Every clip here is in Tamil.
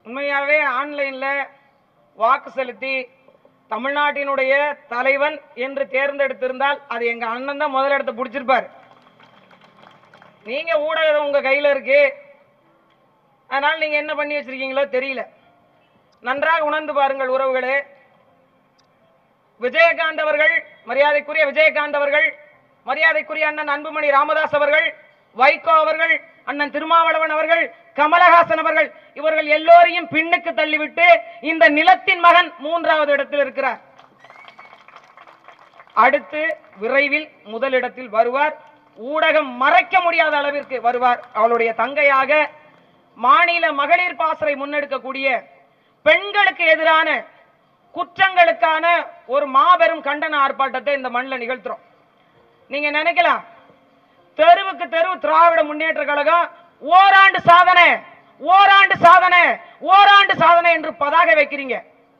உண்மையாவே ஆன்லைன்ல வாக்கு செலுத்தி தமிழ்நாட்டினுடைய தலைவன் என்று தேர்ந்தெடுத்திருந்தால் அது எங்க அண்ணன் தான் முதல் இடத்தை பிடிச்சிருப்பார் நீங்க ஊடகம் உங்க கையில இருக்கு அதனால நீங்க என்ன பண்ணி வச்சிருக்கீங்களோ தெரியல நன்றாக உணர்ந்து பாருங்கள் உறவுகளே விஜயகாந்த் அவர்கள் மரியாதைக்குரிய விஜயகாந்த் அவர்கள் மரியாதைக்குரிய அண்ணன் அன்புமணி ராமதாஸ் அவர்கள் வைகோ அவர்கள் அண்ணன் திருமாவளவன் அவர்கள் கமலஹாசன் அவர்கள் இவர்கள் எல்லோரையும் பின்னுக்கு தள்ளிவிட்டு இந்த நிலத்தின் மகன் மூன்றாவது இடத்தில் இருக்கிறார் அடுத்து விரைவில் முதலிடத்தில் வருவார் ஊடகம் மறைக்க முடியாத அளவிற்கு வருவார் அவளுடைய தங்கையாக மாநில மகளிர் பாசறை முன்னெடுக்கக்கூடிய பெண்களுக்கு எதிரான குற்றங்களுக்கான ஒரு மாபெரும் கண்டன ஆர்ப்பாட்டத்தை இந்த மண்ணில் நிகழ்த்துறோம் நீங்க நினைக்கலாம் தெருவுக்கு தெருவு திராவிட முன்னேற்ற கழகம் ஓராண்டு சாதனை ஓராண்டு சாதனை ஓராண்டு சாதனை என்று பதாகை வைக்கிறீங்க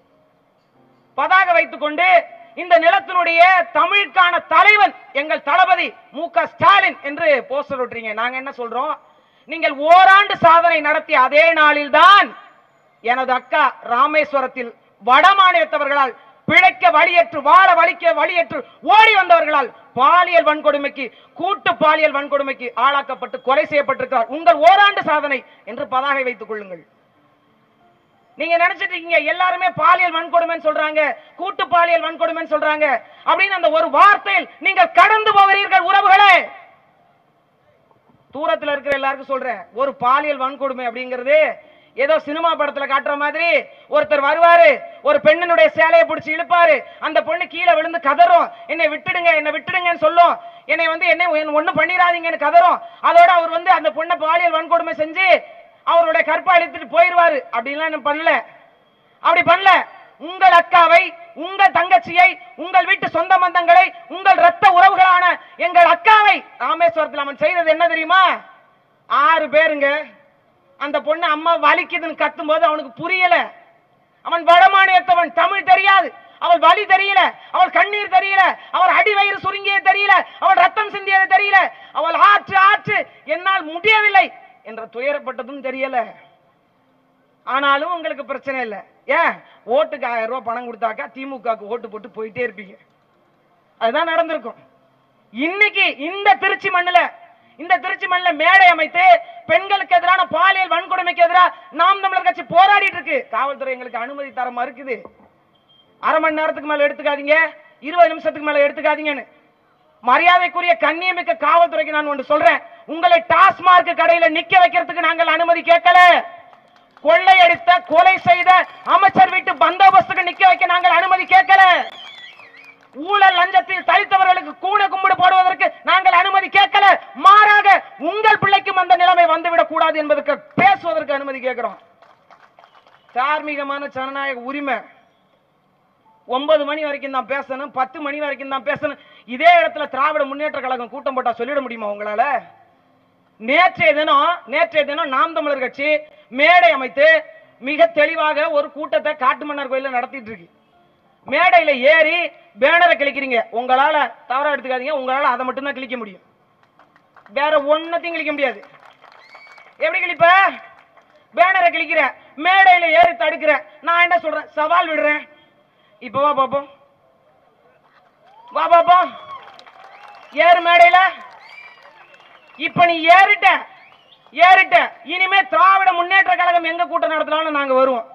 பதாக வைத்துக் கொண்டு இந்த நிலத்தினுடைய தமிழுக்கான தலைவன் எங்கள் தளபதி மு க ஸ்டாலின் என்று போஸ்டர் விட்டுறீங்க நாங்க என்ன சொல்றோம் நீங்கள் ஓராண்டு சாதனை நடத்திய அதே நாளில்தான் எனது அக்கா ராமேஸ்வரத்தில் வட மாநிலத்தவர்களால் பிழைக்க வழியற்று வாழ வலிக்க வழியற்று ஓடி வந்தவர்களால் பாலியல் வன்கொடுமைக்கு கூட்டு பாலியல் வன்கொடுமைக்கு ஆளாக்கப்பட்டு கொலை செய்யப்பட்டிருக்கிறார் உங்கள் ஓராண்டு சாதனை என்று பதாகை வைத்துக் கொள்ளுங்கள் நீங்க நினைச்சிட்டு இருக்கீங்க எல்லாருமே பாலியல் வன்கொடுமைன்னு சொல்றாங்க கூட்டு பாலியல் வன்கொடுமைன்னு சொல்றாங்க அப்படின்னு அந்த ஒரு வார்த்தையில் நீங்கள் கடந்து போகிறீர்கள் உறவுகளே தூரத்துல இருக்கிற எல்லாருக்கும் சொல்றேன் ஒரு பாலியல் வன்கொடுமை அப்படிங்கிறது ஏதோ சினிமா படத்துல காட்டுற மாதிரி ஒருத்தர் வருவாரு ஒரு பெண்ணினுடைய சேலையை பிடிச்சி இழுப்பாரு அந்த பொண்ணு கீழே விழுந்து கதறும் என்னை விட்டுடுங்க என்னை விட்டுடுங்கன்னு சொல்லும் என்னை வந்து என்ன ஒண்ணும் பண்ணிடாதீங்கன்னு கதறும் அதோட அவர் வந்து அந்த பொண்ணை பாலியல் வன்கொடுமை செஞ்சு அவருடைய கற்பை அழித்துட்டு போயிருவாரு அப்படின்லாம் இன்னும் பண்ணல அப்படி பண்ணல உங்கள் அக்காவை உங்கள் தங்கச்சியை உங்கள் வீட்டு சொந்த பந்தங்களை உங்கள் ரத்த உறவுகளான எங்கள் அக்காவை ராமேஸ்வரத்தில் அவன் செய்தது என்ன தெரியுமா ஆறு பேருங்க அந்த பொண்ணு அம்மா வலிக்குதுன்னு கத்தும் போது அவனுக்கு புரியல அவன் வடமாநிலத்தவன் தமிழ் தெரியாது அவள் வலி தெரியல அவள் கண்ணீர் தெரியல அவள் அடி வயிறு சுருங்கியது தெரியல அவள் ரத்தம் சிந்தியது தெரியல அவள் ஆற்று ஆற்று என்னால் முடியவில்லை என்ற துயரப்பட்டதும் தெரியல ஆனாலும் உங்களுக்கு பிரச்சனை இல்லை ஏன் ஓட்டுக்கு ஆயிரம் ரூபாய் பணம் கொடுத்தாக்கா திமுகவுக்கு ஓட்டு போட்டு போயிட்டே இருப்பீங்க அதுதான் நடந்திருக்கும் இன்னைக்கு இந்த திருச்சி மண்ணுல இந்த திருச்சி மண்ணுல மேடை அமைத்து பெண்களுக்கு எதிரான பாலியல் வன்கொடுமைக்கு எதிராக நாம் தமிழர் கட்சி போராடிட்டு இருக்கு காவல்துறை எங்களுக்கு அனுமதி தர மறுக்குது அரை மணி நேரத்துக்கு மேல எடுத்துக்காதீங்க இருபது நிமிஷத்துக்கு மேல எடுத்துக்காதீங்கன்னு மரியாதைக்குரிய கண்ணியமிக்க காவல்துறைக்கு நான் ஒன்று சொல்றேன் உங்களை டாஸ்மார்க் கடையில நிக்க வைக்கிறதுக்கு நாங்கள் அனுமதி கேட்கல கொள்ளையடித்த கொலை செய்த அமைச்சர் வீட்டு பந்தோபஸ்துக்கு நிக்க வைக்க நாங்கள் அனுமதி கேட்கல ஊழல் லஞ்சத்தில் தலித்தவர்களுக்கு கூண கும்பிடு போடுவதற்கு நாங்கள் அனுமதி கேட்கல மாறாக உங்கள் பிள்ளைக்கும் அந்த நிலைமை வந்துவிடக் கூடாது என்பதற்கு பேசுவதற்கு அனுமதி கேட்கிறோம் தார்மீகமான ஜனநாயக உரிமை ஒன்பது மணி வரைக்கும் தான் பேசணும் பத்து மணி வரைக்கும் தான் பேசணும் இதே இடத்துல திராவிட முன்னேற்ற கழகம் கூட்டம் போட்டா சொல்லிட முடியுமா உங்களால நேற்றைய தினம் நேற்றைய தினம் நாம் தமிழர் கட்சி மேடை அமைத்து மிக தெளிவாக ஒரு கூட்டத்தை காட்டுமன்னார் கோயில்ல நடத்திட்டு இருக்கு மேடையில ஏறி பேனரை கிழிக்கிறீங்க உங்களால தவறா எடுத்துக்காதீங்க உங்களால அதை மட்டும் தான் கிழிக்க முடியும் வேற ஒன்னத்தையும் கிழிக்க முடியாது எப்படி கிழிப்ப பேனரை கிழிக்கிற மேடையில ஏறி தடுக்கிற நான் என்ன சொல்றேன் சவால் விடுறேன் இப்ப வா பாப்போம் வா பாப்போம் ஏறு மேடையில இப்ப நீ ஏறிட்ட ஏறிட்ட இனிமே திராவிட முன்னேற்ற கழகம் எங்க கூட்டம் நடத்தலாம்னு நாங்க வருவோம்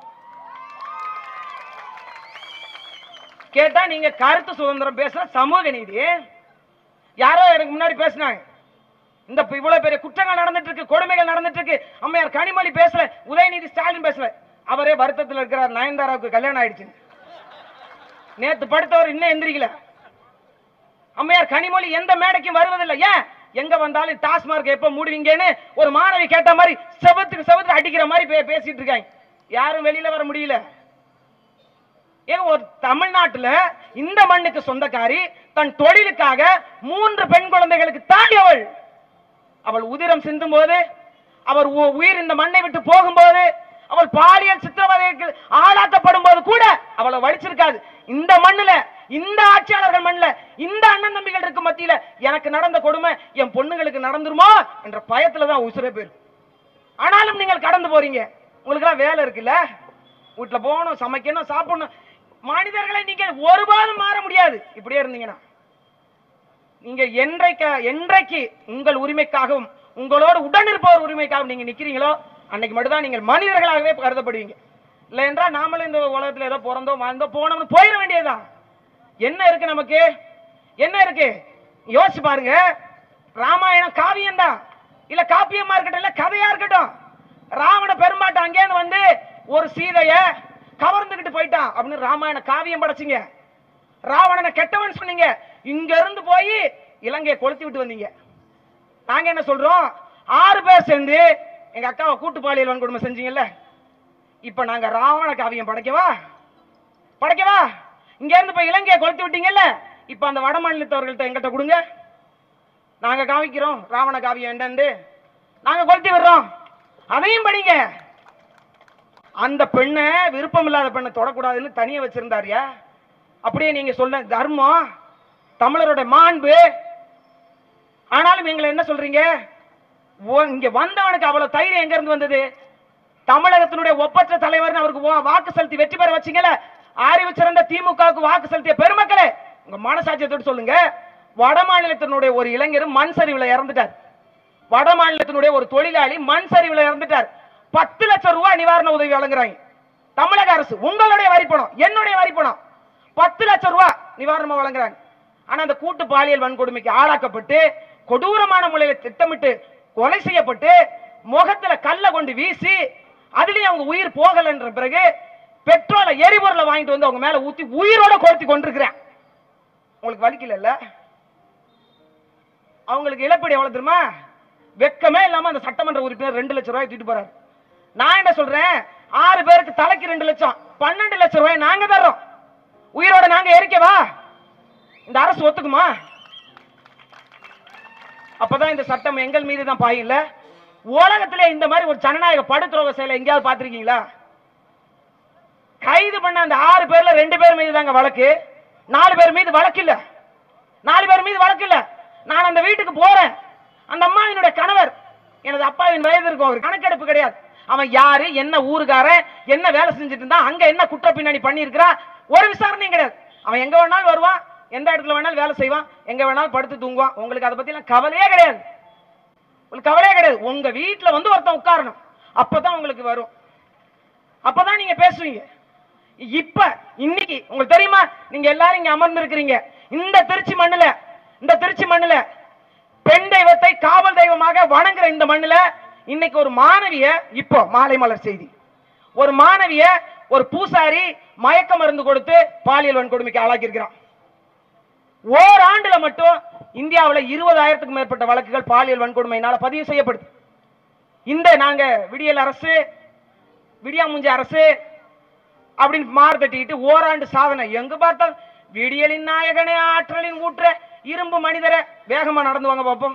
கேட்டா நீங்க கருத்து சுதந்திரம் பேசுற சமூக நீதி யாரோ எனக்கு முன்னாடி பேசினாங்க இந்த இப்ப இவ்வளவு பெரிய குற்றங்கள் நடந்துட்டு இருக்கு கொடுமைகள் நடந்துட்டு இருக்கு அம்மையார் கனிமொழி பேசல உதயநிதி ஸ்டாலின் பேசல அவரே வருத்தத்தில் இருக்கிறார் நயன்தாராவுக்கு கல்யாணம் ஆயிடுச்சு நேத்து படுத்தவர் இன்னும் எந்திரிக்கல அம்மையார் கனிமொழி எந்த மேடைக்கும் வருவதில்லை ஏன் எங்க வந்தாலும் டாஸ்மார்க் எப்ப மூடுவீங்கன்னு ஒரு மாணவி கேட்ட மாதிரி செவத்துக்கு செவத்துக்கு அடிக்கிற மாதிரி பே- பேசிட்டு இருக்காங்க யாரும் வெளியில வர முடியல ஏன் ஒரு தமிழ்நாட்டுல இந்த மண்ணுக்கு சொந்தக்காரி தன் தொழிலுக்காக மூன்று பெண் குழந்தைகளுக்கு தாண்டியவள் அவள் உதிரம் சிந்தும் போது அவர் உ- உயிர் இந்த மண்ணை விட்டு போகும்போது அவள் பாலியல் சித்திரவதைக்கு ஆளாக்கப்படும் போது கூட அவளை வலிச்சிருக்காது இந்த மண்ணுல இந்த ஆட்சியாளர்கள் மண்ணுல இந்த அண்ணன் தம்பிகள் இருக்கு மத்தியில எனக்கு நடந்த கொடுமை என் பொண்ணுங்களுக்கு நடந்துருமோ என்ற பயத்துல தான் உசுரே போயிரும் ஆனாலும் நீங்கள் கடந்து போறீங்க உங்களுக்கெல்லாம் வேலை இருக்குல்ல வீட்டுல போகணும் சமைக்கணும் சாப்பிடணும் மனிதர்களை நீங்க ஒருபாலும் மாற முடியாது இப்படியே இருந்தீங்கன்னா நீங்க என்றைக்கு என்றைக்கு உங்கள் உரிமைக்காகவும் உங்களோடு உடன் இருப்பவர் உரிமைக்காகவும் நீங்க நிக்கிறீங்களோ அன்னைக்கு மட்டும்தான் நீங்கள் மனிதர்களாகவே கருதப்படுவீங்க இல்லை என்றால் நாமளும் இந்த உலகத்துல ஏதோ பிறந்தோம் வாழ்ந்தோம் போனோம்னு போயிட வேண்டியதுதான் என்ன இருக்கு நமக்கு என்ன இருக்கு யோசிச்சு பாருங்க ராமாயணம் காவியம் தான் இல்ல காப்பியமா இருக்கட்டும் இல்ல கதையா இருக்கட்டும் ராவண பெரும்பாட்டம் அங்கேருந்து வந்து ஒரு சீதைய கவர்ந்துகிட்டு போயிட்டான் அப்படின்னு ராமாயண காவியம் படைச்சிங்க ராவணனை கெட்டவன் சொன்னீங்க இங்க இருந்து போய் இலங்கையை கொளுத்தி விட்டு வந்தீங்க நாங்க என்ன சொல்றோம் ஆறு பேர் சேர்ந்து எங்க அக்காவை கூட்டு பாலியல் வன்கொடுமை செஞ்சீங்கல்ல இப்ப நாங்க ராவண காவியம் படைக்கவா படைக்கவா இங்க இருந்து போய் இலங்கையை கொளுத்தி விட்டீங்கல்ல இப்ப அந்த வட மாநிலத்தவர்கள்ட்ட எங்கிட்ட கொடுங்க நாங்க காமிக்கிறோம் ராவண காவியம் என்னன்னு நாங்க கொளுத்தி விடுறோம் அதையும் படிங்க அந்த பெண்ணை விருப்பம் இல்லாத பெண்ணை தொடக்கூடாதுன்னு தனியா வச்சிருந்தாருயா அப்படியே நீங்க சொல்ல தர்மம் தமிழரோட மாண்பு ஆனாலும் எங்களை என்ன சொல்றீங்க ஓ- இங்க வந்தவனுக்கு அவ்வளவு தைரியம் எங்க இருந்து வந்தது தமிழகத்தினுடைய ஒப்பற்ற தலைவர் அவருக்கு வா- வாக்கு செலுத்தி வெற்றி பெற வச்சீங்கல்ல அறிவு சிறந்த திமுகவுக்கு வாக்கு செலுத்திய பெருமக்களே உங்க மனசாட்சியத்தோடு சொல்லுங்க வட மாநிலத்தினுடைய ஒரு இளைஞர் மண் சரிவுல இறந்துட்டார் வட மாநிலத்தினுடைய ஒரு தொழிலாளி மண் சரிவுல இறந்துட்டார் பத்து லட்சம் ரூபாய் நிவாரண உதவி வழங்குறாங்க தமிழக அரசு உங்களுடைய வரி பணம் என்னுடைய வரி பணம் பத்து லட்சம் ரூபாய் நிவாரணமா வழங்குறாங்க ஆனா அந்த கூட்டு பாலியல் வன்கொடுமைக்கு ஆளாக்கப்பட்டு கொடூரமான முறையில திட்டமிட்டு கொலை செய்யப்பட்டு முகத்துல கல்ல கொண்டு வீசி அதுலயும் அவங்க உயிர் போகலன்ற பிறகு பெட்ரோலை எரிபொருளை வாங்கிட்டு வந்து அவங்க மேல ஊத்தி உயிரோட கொளுத்தி கொண்டிருக்கிறேன் உங்களுக்கு வலிக்கல அவங்களுக்கு இழப்பீடு எவ்வளவு தெரியுமா வெக்கமே இல்லாம அந்த சட்டமன்ற உறுப்பினர் ரெண்டு லட்சம் ரூபாய் தூக்கிட்டு போறாரு நான் என்ன சொல்றேன் ஆறு பேருக்கு தலைக்கு ரெண்டு லட்சம் பன்னெண்டு லட்சம் ரூபாய் நாங்க தர்றோம் உயிரோட நாங்க எரிக்கவா இந்த அரசு ஒத்துக்குமா அப்பதான் இந்த சட்டம் எங்கள் மீது தான் பாயில்ல உலகத்திலே இந்த மாதிரி ஒரு ஜனநாயக படுத்துறவங்க செயலை எங்கேயாவது பார்த்திருக்கீங்களா கைது பண்ண அந்த ஆறு பேர்ல ரெண்டு பேர் மீது தாங்க வழக்கு நாலு பேர் மீது வழக்கு இல்ல நாலு பேர் மீது வழக்கு இல்ல நான் அந்த வீட்டுக்கு போறேன் அந்த அம்மாவினுடைய கணவர் எனது அப்பாவின் வயது இருக்கும் அவர் கணக்கெடுப்பு கிடையாது அவன் யாரு என்ன ஊருக்காரன் என்ன வேலை செஞ்சுட்டு இருந்தா அங்க என்ன குற்ற பின்னணி பண்ணி ஒரு விசாரணையும் கிடையாது அவன் எங்க வேணாலும் வருவான் எந்த இடத்துல வேணாலும் வேலை செய்வான் எங்க வேணாலும் படுத்து தூங்குவான் உங்களுக்கு அதை பத்தி எல்லாம் கவலையே கிடையாது உங்களுக்கு கவலையே கிடையாது உங்க வீட்டுல வந்து ஒருத்தன் உட்காரணும் அப்பதான் உங்களுக்கு வரும் அப்பதான் நீங்க பேசுவீங்க இப்ப இன்னைக்கு உங்களுக்கு தெரியுமா நீங்க எல்லாரும் இங்க அமர்ந்து இருக்கிறீங்க இந்த திருச்சி மண்ணுல இந்த திருச்சி மண்ணுல பெண் தெய்வத்தை காவல் தெய்வமாக வணங்குற இந்த மண்ணுல இன்னைக்கு ஒரு மாணவிய இப்போ மாலை மலர் செய்தி ஒரு மாணவிய ஒரு பூசாரி மயக்க மருந்து கொடுத்து பாலியல் வன்கொடுமைக்கு ஆளாக்கி இருக்கிறான் ஓராண்டுல மட்டும் இந்தியாவுல இருபதாயிரத்துக்கும் மேற்பட்ட வழக்குகள் பாலியல் வன்கொடுமையினால பதிவு செய்யப்படுது இந்த நாங்க விடியல் அரசு விடியாமுஞ்சி அரசு அப்படின்னு மாறு தட்டிக்கிட்டு ஓராண்டு சாதனை எங்க பார்த்தாலும் விடியலின் நாயகனே ஆற்றலின் ஊற்ற இரும்பு மனிதரை வேகமா நடந்து வாங்க பார்ப்போம்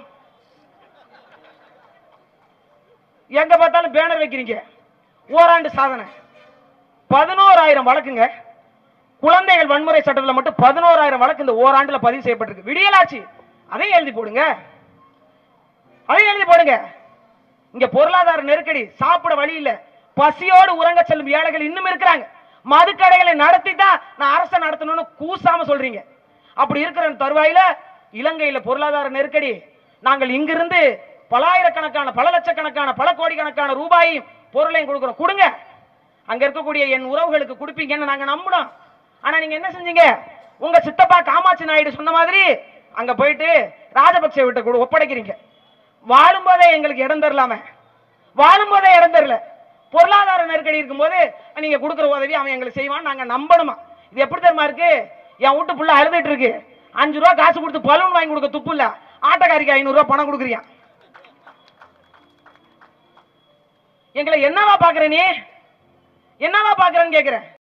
எங்க பார்த்தாலும் பேனர் வைக்கிறீங்க ஓராண்டு சாதனை பதினோராயிரம் வழக்குங்க குழந்தைகள் வன்முறை சட்டத்துல மட்டும் பதினோராயிரம் வழக்கு இந்த ஓராண்டுல பதிவு செய்யப்பட்டிருக்கு விடியலாச்சு அதையும் எழுதி போடுங்க அதையும் எழுதி போடுங்க இங்க பொருளாதார நெருக்கடி சாப்பிட வழி இல்ல பசியோடு உறங்க செல்லும் ஏழைகள் இன்னும் இருக்கிறாங்க மதுக்கடைகளை நடத்தி தான் நான் அரசை நடத்தணும்னு கூசாம சொல்றீங்க அப்படி இருக்கிற தருவாயில இலங்கையில பொருளாதார நெருக்கடி நாங்கள் இங்கிருந்து பலாயிரக்கணக்கான பல லட்சக்கணக்கான பல கோடிக்கணக்கான ரூபாயும் பொருளையும் கொடுக்கிறோம் கொடுங்க அங்க இருக்கக்கூடிய என் உறவுகளுக்கு கொடுப்பீங்கன்னு நாங்க நம்பினோம் ஆனா நீங்க என்ன செஞ்சீங்க உங்க சித்தப்பா காமாட்சி நாயுடு சொன்ன மாதிரி அங்க போயிட்டு ராஜபக்சே விட்ட கூட ஒப்படைக்கிறீங்க வாழும்போதே எங்களுக்கு இடம் தரலாமே வாழும்போதே இடம் தரல பொருளாதார நெருக்கடி இருக்கும்போது நீங்க கொடுக்குற உதவி அவன் எங்களுக்கு செய்வான் நாங்க நம்பணுமா இது எப்படி தெரியுமா இருக்கு என் வீட்டு புள்ள அழுதுட்டு இருக்கு அஞ்சு ரூபா காசு கொடுத்து பலூன் வாங்கி கொடுக்க துப்பு இல்ல ஆட்டக்காரிக்கு ஐநூறு ரூபா பணம் கொடுக்குறியா எங்களை என்னவா பாக்குற நீ என்னவா பாக்குறேன்னு கேக்குறேன்